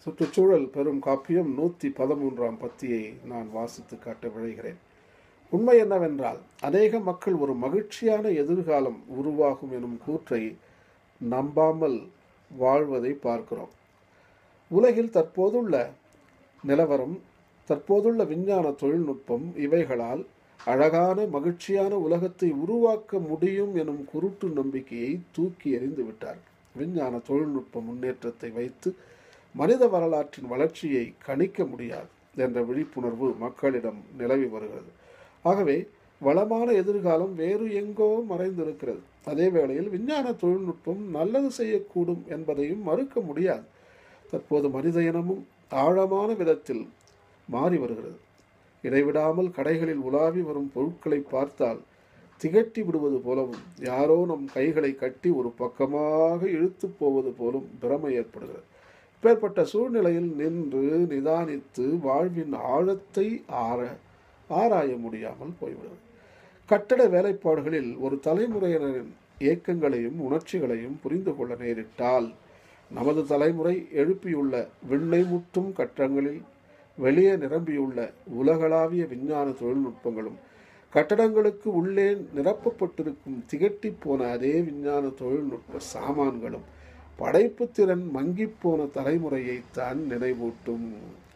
சுற்றுச்சூழல் பெரும் காப்பியம் நூற்றி பதிமூன்றாம் பத்தியை நான் வாசித்து காட்ட விழைகிறேன் உண்மை என்னவென்றால் அநேக மக்கள் ஒரு மகிழ்ச்சியான எதிர்காலம் உருவாகும் எனும் கூற்றை நம்பாமல் வாழ்வதை பார்க்கிறோம் உலகில் தற்போதுள்ள நிலவரம் தற்போதுள்ள விஞ்ஞான தொழில்நுட்பம் இவைகளால் அழகான மகிழ்ச்சியான உலகத்தை உருவாக்க முடியும் எனும் குருட்டு நம்பிக்கையை தூக்கி எறிந்து விட்டார் விஞ்ஞான தொழில்நுட்ப முன்னேற்றத்தை வைத்து மனித வரலாற்றின் வளர்ச்சியை கணிக்க முடியாது என்ற விழிப்புணர்வு மக்களிடம் நிலவி வருகிறது ஆகவே வளமான எதிர்காலம் வேறு எங்கோ மறைந்திருக்கிறது அதே வேளையில் விஞ்ஞான தொழில்நுட்பம் நல்லது செய்யக்கூடும் என்பதையும் மறுக்க முடியாது தற்போது மனித இனமும் ஆழமான விதத்தில் மாறி வருகிறது இடைவிடாமல் கடைகளில் உலாவி வரும் பொருட்களை பார்த்தால் திகட்டி விடுவது போலவும் யாரோ நம் கைகளை கட்டி ஒரு பக்கமாக இழுத்து போவது போலும் பிரமை ஏற்படுகிறது இப்பேற்பட்ட சூழ்நிலையில் நின்று நிதானித்து வாழ்வின் ஆழத்தை ஆற ஆராய முடியாமல் போய்விடுது கட்டட வேலைப்பாடுகளில் ஒரு தலைமுறையினரின் இயக்கங்களையும் உணர்ச்சிகளையும் புரிந்து கொள்ள நேரிட்டால் நமது தலைமுறை எழுப்பியுள்ள விண்ணை முட்டும் கட்டங்களில் வெளியே நிரம்பியுள்ள உலகளாவிய விஞ்ஞான தொழில்நுட்பங்களும் கட்டடங்களுக்கு உள்ளே நிரப்பப்பட்டிருக்கும் திகட்டி போன அதே விஞ்ஞான தொழில்நுட்ப சாமான்களும் படைப்பு திறன் மங்கிப்போன தலைமுறையை தான் நினைவூட்டும்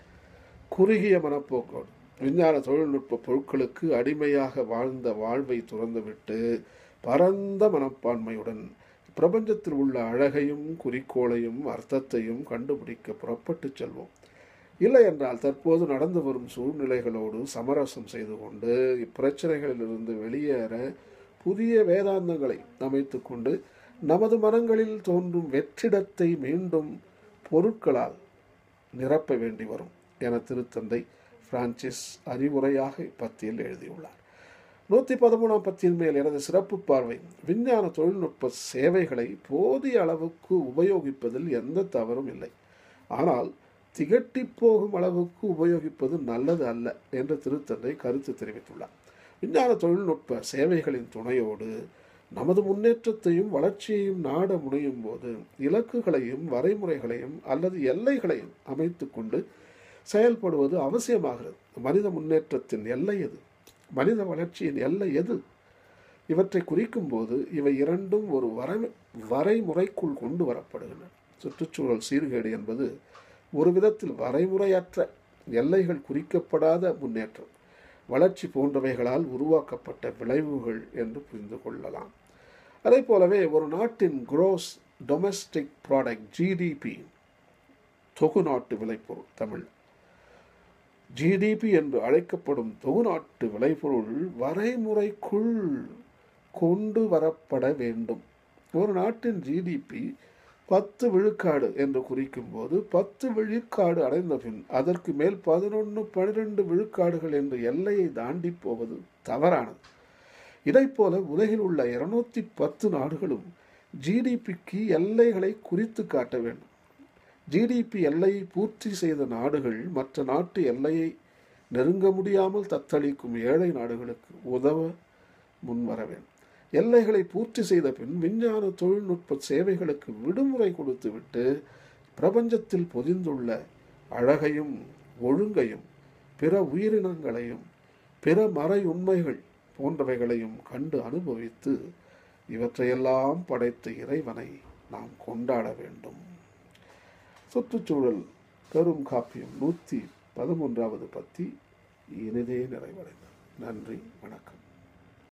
குறுகிய மனப்போக்கோடு விஞ்ஞான தொழில்நுட்ப பொருட்களுக்கு அடிமையாக வாழ்ந்த வாழ்வை துறந்துவிட்டு பரந்த மனப்பான்மையுடன் பிரபஞ்சத்தில் உள்ள அழகையும் குறிக்கோளையும் அர்த்தத்தையும் கண்டுபிடிக்க புறப்பட்டு செல்வோம் இல்லை என்றால் தற்போது நடந்து வரும் சூழ்நிலைகளோடு சமரசம் செய்து கொண்டு இப்பிரச்சனைகளிலிருந்து வெளியேற புதிய வேதாந்தங்களை அமைத்து கொண்டு நமது மனங்களில் தோன்றும் வெற்றிடத்தை மீண்டும் பொருட்களால் நிரப்ப வேண்டி வரும் என திருத்தந்தை பிரான்சிஸ் அறிவுரையாக இப்பத்தியில் எழுதியுள்ளார் நூற்றி பதிமூணாம் பத்தியின் மேல் எனது சிறப்பு பார்வை விஞ்ஞான தொழில்நுட்ப சேவைகளை போதிய அளவுக்கு உபயோகிப்பதில் எந்த தவறும் இல்லை ஆனால் திகட்டி போகும் அளவுக்கு உபயோகிப்பது நல்லது அல்ல என்று திருத்தந்தை கருத்து தெரிவித்துள்ளார் விஞ்ஞான தொழில்நுட்ப சேவைகளின் துணையோடு நமது முன்னேற்றத்தையும் வளர்ச்சியையும் நாட முனையும் போது இலக்குகளையும் வரைமுறைகளையும் அல்லது எல்லைகளையும் அமைத்து கொண்டு செயல்படுவது அவசியமாகிறது மனித முன்னேற்றத்தின் எல்லை எது மனித வளர்ச்சியின் எல்லை எது இவற்றை குறிக்கும் போது இவை இரண்டும் ஒரு வரை வரைமுறைக்குள் கொண்டு வரப்படுகின்றன சுற்றுச்சூழல் சீர்கேடு என்பது ஒரு விதத்தில் வரைமுறையற்ற எல்லைகள் குறிக்கப்படாத முன்னேற்றம் வளர்ச்சி போன்றவைகளால் உருவாக்கப்பட்ட விளைவுகள் என்று புரிந்து கொள்ளலாம் அதே போலவே ஒரு நாட்டின் குரோஸ் டொமெஸ்டிக் ப்ராடக்ட் ஜிடிபி தொகு நாட்டு விளைபொருள் தமிழ் ஜிடிபி என்று அழைக்கப்படும் தொகுநாட்டு விளைபொருள் வரைமுறைக்குள் கொண்டு வரப்பட வேண்டும் ஒரு நாட்டின் ஜிடிபி பத்து விழுக்காடு என்று குறிக்கும் போது பத்து விழுக்காடு அடைந்த பின் அதற்கு மேல் பதினொன்று பனிரெண்டு விழுக்காடுகள் என்ற எல்லையை தாண்டி போவது தவறானது இதைப்போல உலகில் உள்ள இருநூத்தி பத்து நாடுகளும் ஜிடிபிக்கு எல்லைகளை குறித்து காட்ட வேண்டும் ஜிடிபி எல்லையை பூர்த்தி செய்த நாடுகள் மற்ற நாட்டு எல்லையை நெருங்க முடியாமல் தத்தளிக்கும் ஏழை நாடுகளுக்கு உதவ முன்வர வேண்டும் எல்லைகளை பூர்த்தி செய்த பின் விஞ்ஞான தொழில்நுட்ப சேவைகளுக்கு விடுமுறை கொடுத்துவிட்டு பிரபஞ்சத்தில் பொதிந்துள்ள அழகையும் ஒழுங்கையும் பிற உயிரினங்களையும் பிற மறை உண்மைகள் போன்றவைகளையும் கண்டு அனுபவித்து இவற்றையெல்லாம் படைத்த இறைவனை நாம் கொண்டாட வேண்டும் சுற்றுச்சூழல் பெரும் காப்பியம் நூற்றி பதிமூன்றாவது பத்தி இனிதே நிறைவடைந்தது நன்றி வணக்கம்